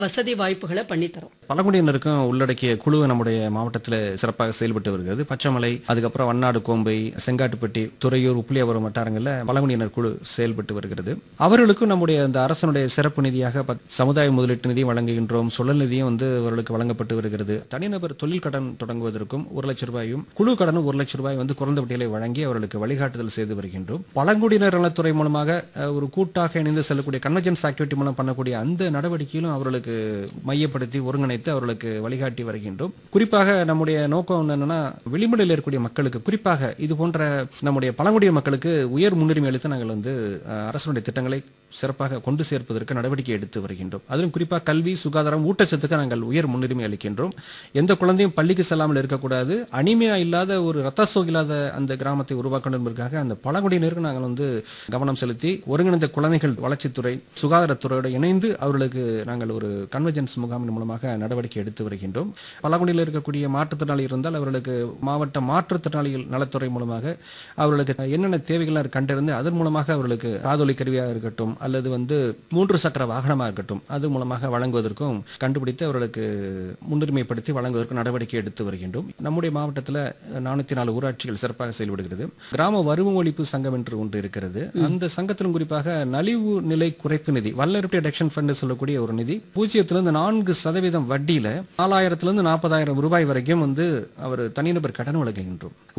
வசதி வாய்ப்புகளை பண்ணித்தரோம் பழங்குடியினருக்கும் உள்ளடக்கிய குழு நம்முடைய மாவட்டத்தில் சிறப்பாக செயல்பட்டு வருகிறது பச்சைமலை அதுக்கப்புறம் வண்ணாடு கோம்பை செங்காட்டுப்பட்டி துறையூர் உப்புளியாபுரம் வட்டாரங்களில் பழங்குடியினர் குழு செயல்பட்டு வருகிறது அவர்களுக்கும் நம்முடைய அந்த அரசனுடைய சிறப்பு நிதியாக பத்- சமுதாய முதலீட்டு நிதி வழங்குகின்றோம் சுழல் நிதியும் வந்து அவர்களுக்கு வழங்கப்பட்டு வருகிறது தனிநபர் தொழில் கடன் தொடங்குவதற்கும் ஒரு லட்சம் ரூபாயும் குழு கடனும் ஒரு லட்சம் ரூபாய் வந்து குறைந்த வட்டியிலே வழங்கி அவர்களுக்கு வழிகாட்டுதல் செய்து வருகின்றோம் பழங்குடியினர் நலத்துறை மூலமாக அஹ், ஒரு கூட்டாக இணைந்து செல்லக்கூடிய கன்வர்ஜென்ஸ் ஆக்டிவிட்டி மூலம் பண்ணக்கூடிய அந்த நடவடிக்கையிலும் அவர்களுக்கு மையப்படுத்தி ஒருங்கிணைத்து அவர்களுக்கு வழிகாட்டி வருகின்றோம் குறிப்பாக நம்முடைய நோக்கம் என்னன்னா விளிம்புநிலையில் இருக்கக்கூடிய மக்களுக்கு குறிப்பாக இது போன்ற நம்முடைய பழங்குடிய மக்களுக்கு உயர் முன்னுரிமை அளித்து நாங்கள் வந்து அஹ், அரசுடைய திட்டங்களை சிறப்பாக கொண்டு சேர்ப்பதற்கு நடவடிக்கை எடுத்து வருகின்றோம் அதிலும் குறிப்பாக கல்வி சுகாதாரம் ஊட்டச்சத்துக்கு நாங்கள் உயர் முன்னுரிமை அளிக்கின்றோம் எந்த குழந்தையும் பள்ளிக்கு செல்லாமல் இருக்கக்கூடாது அனிமையா இல்லாத ஒரு ரத்த சோகை இல்லாத அந்த கிராமத்தை உருவாக்கணும் என்பதற்காக அந்த பழங்குடியினருக்கு நாங்கள் வந்து கவனம் செலுத்தி ஒருங்கிணைந்த குழந்தைகள் வளர்ச்சித்துறை சுகாதாரத்துறையோடு இணைந்து அவர்களுக்கு நாங்கள் ஒரு கன்வர்ஜென்ஸ் முகாமின் மூலமாக நடவடிக்கை எடுத்து வருகின்றோம் பழங்குடியில் இருக்கக்கூடிய மாற்றுத்திறனாளி இருந்தால் அவர்களுக்கு மாவட்ட மாற்றுத்திறனாளிகள் நலத்துறை மூலமாக அவர்களுக்கு என்னென்ன தேவைகள் கண்டறிந்து அதன் மூலமாக அவர்களுக்கு காதொலி கருவியாக இருக்கட்டும் அல்லது வந்து மூன்று சக்கர வாகனமாக இருக்கட்டும் அது மூலமாக வழங்குவதற்கும் கண்டுபிடித்து அவர்களுக்கு முன்னுரிமைப்படுத்தி வழங்குவதற்கு நடவடிக்கை எடுத்து வருகின்றோம் நம்முடைய மாவட்டத்தில் நானூத்தி நாலு ஊராட்சிகள் சிறப்பாக செயல்படுகிறது கிராம வறுமை ஒழிப்பு சங்கம் என்று ஒன்று இருக்கிறது அந்த சங்கத்திலும் குறிப்பாக நலிவு நிலை குறைப்பு நிதி வல்லரட்டி அடக்ஷன் ஃபண்ட் சொல்லக்கூடிய ஒரு நிதி பூஜ்ஜியத்திலிருந்து நான்கு சதவீதம் வட்டியில நாலாயிரத்திலிருந்து நாற்பதாயிரம் ரூபாய் வரைக்கும் வந்து அவர் தனிநபர் கடன் வழங்குகின்றோம்